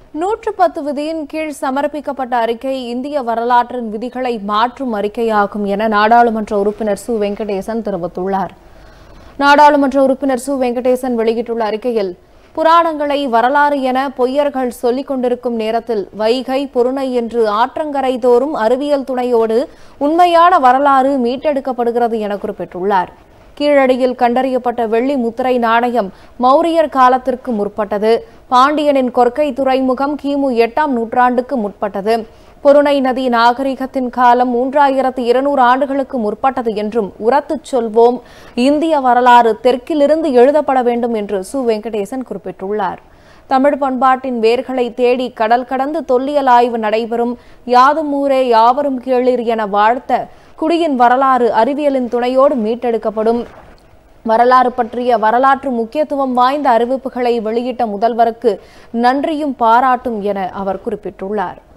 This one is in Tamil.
நூற்று பத்து விதியின் கீழ் சமர்ப்பிக்கப்பட்ட அறிக்கை இந்திய வரலாற்றின் விதிகளை மாற்றும் அறிக்கையாகும் என நாடாளுமன்ற உறுப்பினர் சு வெங்கடேசன் தெரிவித்துள்ளார் நாடாளுமன்ற உறுப்பினர் சு வெங்கடேசன் வெளியிட்டுள்ள அறிக்கையில் புராணங்களை வரலாறு என பொய்யர்கள் சொல்லிக் கொண்டிருக்கும் நேரத்தில் வைகை பொருணை என்று ஆற்றங்கரை தோறும் அறிவியல் துணையோடு உண்மையான வரலாறு மீட்டெடுக்கப்படுகிறது என குறிப்பிட்டுள்ளார் கீழடியில் கண்டறியப்பட்ட வெள்ளி முத்திரை நாணயம் மௌரியர் காலத்திற்கு முற்பட்டது பாண்டியனின் கொற்கை துறைமுகம் கிமு எட்டாம் நூற்றாண்டுக்கு முற்பட்டது பொருணை நதி நாகரிகத்தின் காலம் மூன்றாயிரத்து இருநூறு ஆண்டுகளுக்கு முற்பட்டது என்றும் உரத்துச் சொல்வோம் இந்திய வரலாறு தெற்கிலிருந்து எழுதப்பட வேண்டும் என்று சு வெங்கடேசன் குறிப்பிட்டுள்ளார் தமிழ் பண்பாட்டின் வேர்களை தேடி கடல் கடந்து தொல்லியல் ஆய்வு நடைபெறும் யாதும் ஊரே யாவரும் கேளிர் என வாழ்த்த குடியின் வரலாறு அறிவியலின் துணையோடு மீட்டெடுக்கப்படும் வரலாறு பற்றிய வரலாற்று முக்கியத்துவம் வாய்ந்த அறிவிப்புகளை வெளியிட்ட முதல்வருக்கு நன்றியும் பாராட்டும் என அவர் குறிப்பிட்டுள்ளார்